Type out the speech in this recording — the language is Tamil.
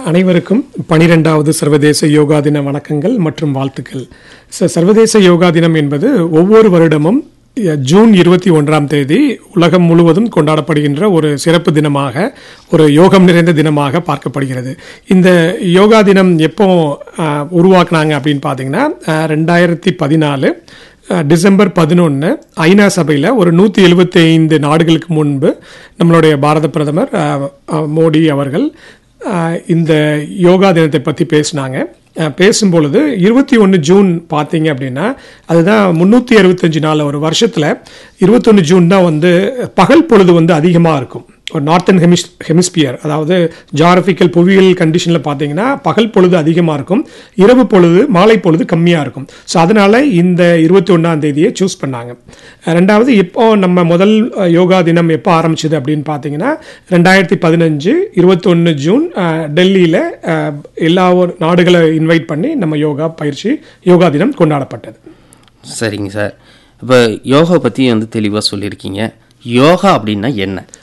அனைவருக்கும் பனிரெண்டாவது சர்வதேச யோகா தின வணக்கங்கள் மற்றும் வாழ்த்துக்கள் ச- சர்வதேச யோகா தினம் என்பது ஒவ்வொரு வருடமும் அஹ், ஜூன் இருபத்தி ஒன்றாம் தேதி உலகம் முழுவதும் கொண்டாடப்படுகின்ற ஒரு சிறப்பு தினமாக ஒரு யோகம் நிறைந்த தினமாக பார்க்கப்படுகிறது இந்த யோகா தினம் எப்போ அஹ், உருவாக்குனாங்க அப்படின்னு பார்த்தீங்கன்னா அஹ், ரெண்டாயிரத்தி பதினாலு அஹ், டிசம்பர் பதினொன்று ஐநா சபையில் ஒரு நூற்றி எழுபத்தி ஐந்து நாடுகளுக்கு முன்பு நம்மளுடைய பாரத பிரதமர் அஹ், அஹ், மோடி அவர்கள் அஹ், இந்த யோகா தினத்தை பற்றி பேசினாங்க அஹ், பேசும்பொழுது இருபத்தி ஒன்று ஜூன் பார்த்தீங்க அப்படின்னா அதுதான் முந்நூற்றி அறுபத்தஞ்சு நாள் ஒரு வருஷத்தில் இருபத்தொன்று ஜூன் தான் வந்து பகல் பொழுது வந்து அதிகமாக இருக்கும் ஒரு நார்த்தன் ஹெமிஸ் ஹெமிஸ்பியர் அதாவது ஜாரபிக்கல் புவியியல் கண்டிஷனில் பார்த்தீங்கன்னா பகல் பொழுது அதிகமாக இருக்கும் இரவு பொழுது மாலை பொழுது கம்மியாக இருக்கும் ஸோ அதனால் இந்த இருபத்தி ஒன்றாம் தேதியை சூஸ் பண்ணாங்க அஹ் ரெண்டாவது இப்போ நம்ம முதல் அஹ், யோகா தினம் எப்போ ஆரம்பிச்சது அப்படின்னு பார்த்தீங்கன்னா ரெண்டாயிரத்தி பதினஞ்சு இருபத்தொன்று ஜூன் டெல்லியில் எல்லா ஒரு நாடுகளை இன்வைட் பண்ணி நம்ம யோகா பயிற்சி யோகா தினம் கொண்டாடப்பட்டது சரிங்க சார் இப்போ யோகா பற்றி வந்து தெளிவாக சொல்லியிருக்கீங்க யோகா அப்படின்னா என்ன